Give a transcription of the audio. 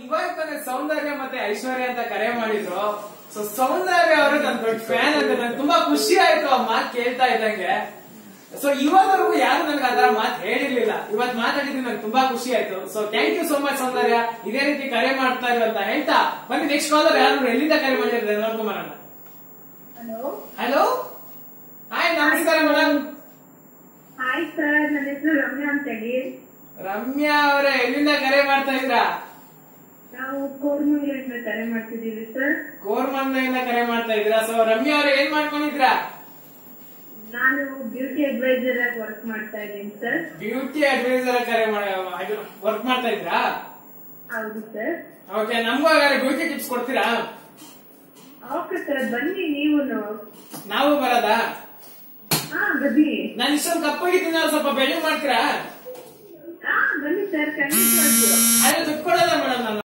ಇವಾಗ ತಾನೇ ಸೌಂದರ್ಯ ಮತ್ತೆ ಐಶ್ವರ್ಯ ಅಂತ ಕರೆ ಮಾಡಿದ್ರು ಸೊ ಸೌಂದರ್ಯ ಅವರು ನನ್ ದೊಡ್ಡ ಫ್ಯಾನ್ ಅಂತ ನಂಗೆ ತುಂಬಾ ಖುಷಿ ಆಯ್ತು ಆ ಮಾತು ಕೇಳ್ತಾ ಇದ್ದಂಗೆ ಸೊ ಇವಾಗವರೆಗೂ ಯಾರು ನನ್ಗೆ ಅದರ ಮಾತು ಹೇಳಿರ್ಲಿಲ್ಲ ಇವತ್ ಮಾತಾಡಿದ್ರೆ ನಂಗೆ ತುಂಬಾ ಖುಷಿ ಆಯ್ತು so thank you so much Soundarya ಇದೇ ರೀತಿ ಕರೆ ಮಾಡ್ತಾ ಇರು ಅಂತ ಹೇಳ್ತಾ ಬನ್ನಿ ನೆಕ್ಸ್ಟ್ ಕಾಲರ್ ಯಾರು ಎಲ್ಲಿಂದ ಕರೆ ಮಾಡಿರ್ತಾರೆ ನೋಡ್ಕೊಂಬರೋಣ ಹಲೋ ಹಲೋ ಹಾಯ್ ನಮಸ್ಕಾರ ಮೇಡಮ್ ಹಾಯ್ ಸರ್ ನನ್ನ ಹೆಸರು ರಮ್ಯಾ ಅಂತ ಹೇಳಿ ರಮ್ಯಾ ಅವರೇ ಎಲ್ಲಿಂದ ಕರೆ ಮಾಡ್ತಾ ಇದ್ರಾ ನಾವು ಕೋರ್ಮಂಗ್ಳೂರಿಂದ ಕರೆ ಮಾಡ್ತಿದ್ದೀವಿ ಸರ್ ಕೋರ್ಮಂಗ್ಲಿಂದ ಕರೆ ಮಾಡ್ತಾ ಇದ್ರಾ ಸೊ ರಮ್ಯಾ ಅವರೇ ಏನ್ ಮಾಡ್ಕೊಂಡಿದ್ರಾ ನಾನು ಬ್ಯೂಟಿ ಅಡ್ವೈಸರ್ ಆಗಿ ವರ್ಕ್ ಮಾಡ್ತಾ ಇದ್ದೀನಿ ಸರ್ ಬ್ಯೂಟಿ ಅಡ್ವೈಸರ್ ಕರೆ ವರ್ಕ್ ಮಾಡ್ತಾ ಇದ್ರಾ ಹೌದು ಸರ್ ಓಕೆ ನಮಗೂ ಹಾಗಾದ್ರೆ ಬ್ಯೂಟಿ ಟಿಪ್ಸ್ ಕೊಡ್ತೀರಾ ಓಕೆ ಸರ್ ಬನ್ನಿ ನೀವು ನಾವು ಬರೋದಾ ಹಾ ಬನ್ನಿ ನಾನು ಇಷ್ಟೊಂದು ಕಪ್ಪಾಗಿದ್ದೀನಿ ಸ್ವಲ್ಪ ಬೆಳ್ಳಿ ಮಾಡ್ತೀರಾ ಹಾ ಬನ್ನಿ ಸರ್ ಖಂಡಿತವಾಗ್ಲೂ ಅದೇ ದುಡ್ಡು ಕೊಡೋದ ಮೇಡಮ್ ನಾನು